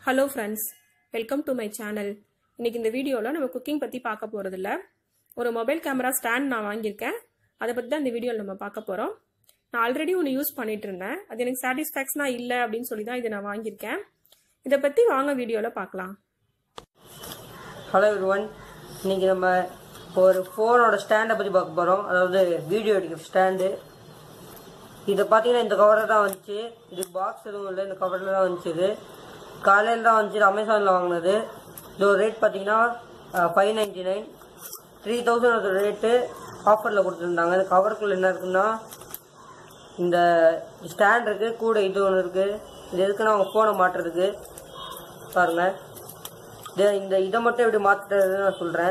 hello friends welcome to my channel இன்னைக்கு இந்த வீடியோவில் நம்ம குக்கிங் பற்றி பார்க்க போகிறதில்ல ஒரு மொபைல் கேமரா ஸ்டாண்ட் நான் வாங்கியிருக்கேன் அதை பற்றி தான் இந்த வீடியோவில் நம்ம பார்க்க போகிறோம் நான் ஆல்ரெடி ஒன்று யூஸ் பண்ணிட்டு இருந்தேன் அது எனக்கு சாட்டிஸ்ஃபேக்ஷனாக இல்லை அப்படின்னு சொல்லி தான் இதை நான் வாங்கியிருக்கேன் இதை பற்றி வாங்க வீடியோவில் பார்க்கலாம் ஹலோ எவ்ரிவன் இன்னைக்கு நம்ம ஒரு ஃபோனோட ஸ்டாண்டை பற்றி பார்க்க போகிறோம் அதாவது வீடியோ எடுக்கிற ஸ்டாண்டு இது பார்த்தீங்கன்னா இந்த கவரில் தான் வந்துச்சு இது பாக்ஸ் எதுவும் இல்லை இந்த கவரில் தான் வந்துச்சு இது காலையில் தான் வந்துச்சு அமேசானில் வாங்கினது இதோட ரேட் பார்த்தீங்கன்னா five ninety nine three thousand அதோட ரேட்டு ஆஃபரில் கொடுத்துருந்தாங்க இந்த கவருக்குள்ளே என்ன இருக்குன்னா இந்த ஸ்டாண்ட் இருக்குது கூட இது ஒன்று இருக்குது இது எதுக்குன்னா அவங்க ஃபோனை மாட்டுறதுக்கு பாருங்கள் இதை இந்த இதை மட்டும் எப்படி மாற்றுறது நான் சொல்கிறேன்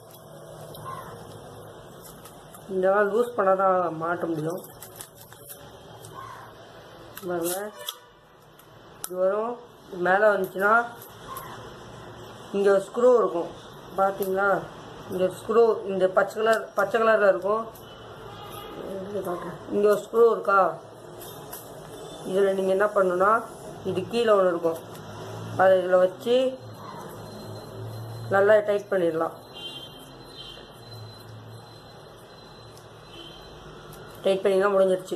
இதெல்லாம் லூஸ் பண்ணால் தான் மாட்ட முடியும் பாருங்க இது வரும் மேலே வந்துச்சுன்னா இங்கே ஒரு ஸ்க்ரூ இருக்கும் பார்த்தீங்களா இங்கே ஸ்க்ரூ இந்த பச்சை கலர் பச்சை கலரில் இருக்கும் இங்கே ஒரு ஸ்க்ரூ இருக்கா இதில் நீங்கள் என்ன பண்ணணும்னா இது கீழே ஒன்று இருக்கும் அதை இதில் வச்சு நல்லா டைட் பண்ணிடலாம் டைட் பண்ணிங்கன்னா முடிஞ்சிருச்சு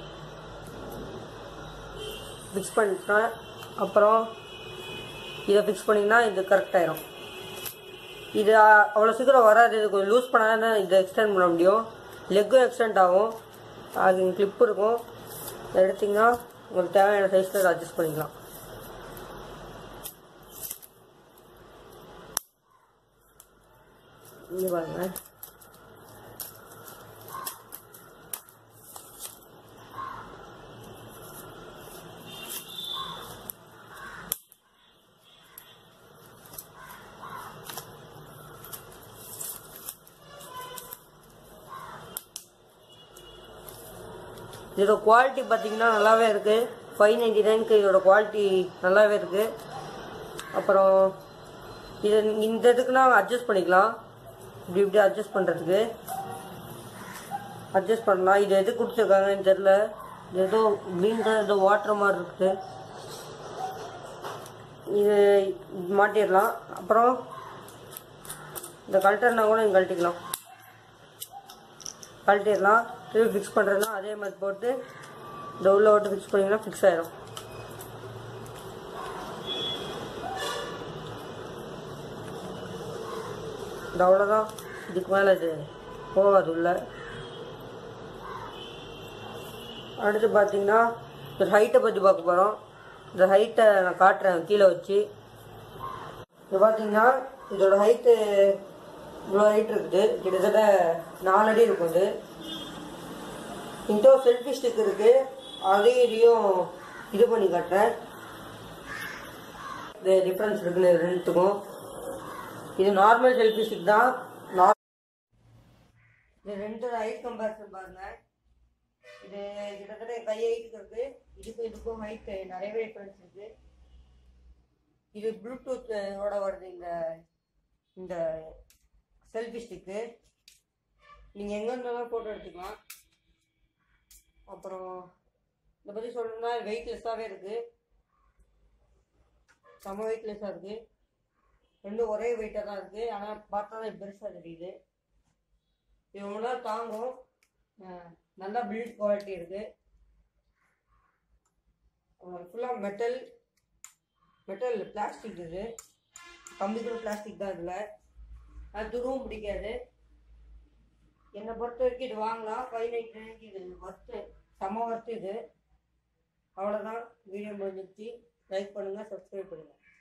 ஃபிக்ஸ் பண்ணிட்டேன் அப்புறம் இதை ஃபிக்ஸ் பண்ணிங்கன்னா இது கரெக்ட் ஆயிரும் இது அ- அவ்வளோ சீக்கிரம் வராது இது கொஞ்சம் லூஸ் பண்ணால் தான் இதை எக்ஸ்டெண்ட் பண்ண முடியும் லெக்கும் எக்ஸ்டெண்ட் ஆகும் அது கிளிப் இருக்கும் இதை எடுத்திங்கன்னா உங்களுக்கு தேவையான சைஸில் அட்ஜஸ்ட் பண்ணிக்கலாம் இங்க பாருங்க இதோட குவாலிட்டி பார்த்தீங்கன்னா நல்லாவே இருக்குது ஃபைவ் நைன்டி நைனுக்கு இதோட குவாலிட்டி நல்லாவே இருக்குது அப்புறம் இது இந்த இதுக்குன்னா அட்ஜஸ்ட் பண்ணிக்கலாம் இப்படி இப்படி அட்ஜஸ்ட் பண்ணுறதுக்கு அட்ஜஸ்ட் பண்ணலாம் இது எது கொடுத்துருக்காங்கன்னு தெரில இது ஏதோ க்ரீன் கலர் ஏதோ வாட்டர் மாதிரி இருக்குது இது இது மாட்டிடலாம் அப்புறம் இந்த கழட்டர்னா கூட இங்கே கழட்டிக்கலாம் கழட்டிடலாம் திருப்பி ஃபிக்ஸ் பண்ணுறதுனா அதே மாதிரி போட்டு இந்த உள்ள ஓட்டு ஃபிக்ஸ் பண்ணிங்கன்னா ஃபிக்ஸ் ஆயிரும் இது அவ்வளோதான் இதுக்கு மேலே இது போகாது உள்ள அடுத்து பார்த்தீங்கன்னா இந்த ஹைட்டை பற்றி பார்க்க போகிறோம் இந்த ஹைட்டை நான் காட்டுறேன் கீழே வச்சு இது பார்த்தீங்கன்னா இதோட ஹைட்டு இவ்வளோ ஹைட் இருக்குது கிட்டத்தட்ட நாலு அடி இருக்கும் இது இன்டோ செல்ஃபி ஸ்டிக் இருக்குது அதையும் இதையும் இது பண்ணி காட்டுறேன் இது டிஃப்ரென்ஸ் இருக்குன்னு இது ரெண்டுத்துக்கும் இது நார்மல் செல்ஃபி ஸ்டிக் தான் நார் இது ரெண்டு ஹைட் கம்பேரிசன் பாருங்க இது கிட்டத்தட்ட கை ஹைட்டுக்கு இருக்கு இதுக்கும் இதுக்கும் ஹைட் நிறையவே டிஃப்ரென்ஸ் இருக்கு இது ப்ளூடூத் ஓட வருது இந்த இந்த செல்ஃபி ஸ்டிக்கு நீங்கள் எங்கே இருந்தாலும் ஃபோட்டோ எடுத்துக்கலாம் அப்புறம் இதை பற்றி சொல்லணும்னா வெயிட்லெஸ்ஸாகவே இருக்குது செம வெயிட்லெஸ்ஸாக இருக்குது ரெண்டும் ஒரே வெயிட்டாக தான் இருக்குது ஆனால் பார்த்தா தான் பெருசாக தெரியுது இது ரொம்ப நாள் தாங்கும் அஹ் நல்ல பில்ட் குவாலிட்டி இருக்குது ஃபுல்லாக மெட்டல் மெட்டல் பிளாஸ்டிக் இது கம்ப்யூட்டர் பிளாஸ்டிக் தான் இதில் அது துருவும் பிடிக்காது என்னை பொறுத்த வரைக்கும் இது வாங்கலாம் ஃபைவ் நைன்டி நைன்க்கு இது ஒர்த்து செம்ம ஒர்த்து இது அவ்வளோதான் வீடியோ முடிஞ்சிச்சு லைக் பண்ணுங்கள் சப்ஸ்கிரைப் பண்ணுங்கள்